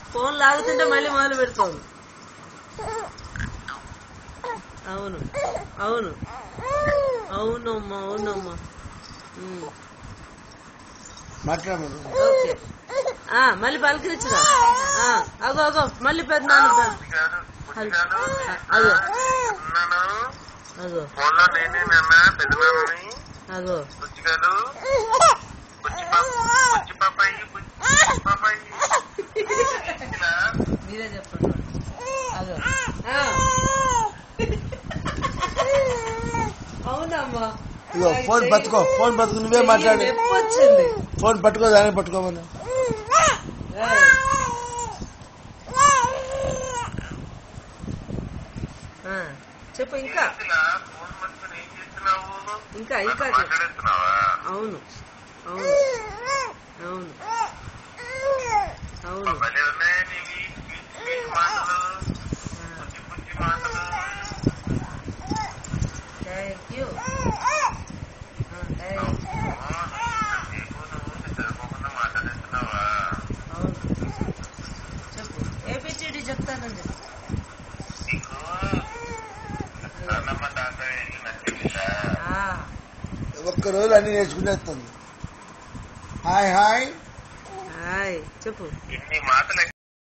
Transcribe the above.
Phone లాగుతుంటే మళ్ళీ మొదలు పెడుతోంది అవును అవును అవునమ్మా అవునమ్మా ఉమ్, మాట్లాడమను ఓకే ఆ, మళ్ళీ పలకరించరా ఆ, అగో అగో మళ్ళీ పెద్ద నాన్న హలో. అగో ఉన్నాను అగో ఫోన్లో నేనే నాన్న పెద్దనాన్నని అగో బుజ్జిగాడు బుజ్జి పాప బుజ్జి పాపాయి బుజ్జి పాపాయి ఇలా మీరే చెప్పండి అగో ఆ. అవునమ్మా ఇగో ఫోన్ పట్టుకో ఫోన్ పట్టుకో నువ్వే మాట్లాడు నొప్పి వచ్చింది ఫోన్ పట్టుకో దాన్ని పట్టుకోమని ఏయ్. ఆ, చెప్పు ఇంకా ఇలా ఫోన్ పట్టుకుని ఏం చేస్తున్నావు ఇంకా ఇంకా చెప్పు. మాట్లాడేస్తున్నావా అవును అవును అవును అవును భలే ఉన్నాయి నీవి స్వీట్ స్వీట్ మాటలు బుజ్జి బుజ్జి మాటలు థ్యాంక్ యూ థ్యాంక్ నీకు నువ్వు నిద్రపోకుండా మాట్లాడేస్తున్నావా అవును చెప్పు ఏపీటీడీ చెప్తానని చెప్పు నీకు నాన్నమ్మ తాత ఇల్లు నచ్చిందా ఆ, ఒక్క రోజు అన్ని నేర్చుకునేస్తుంది హాయ్ హాయ్ హాయ్ చెప్పు ఇన్ని మాటలు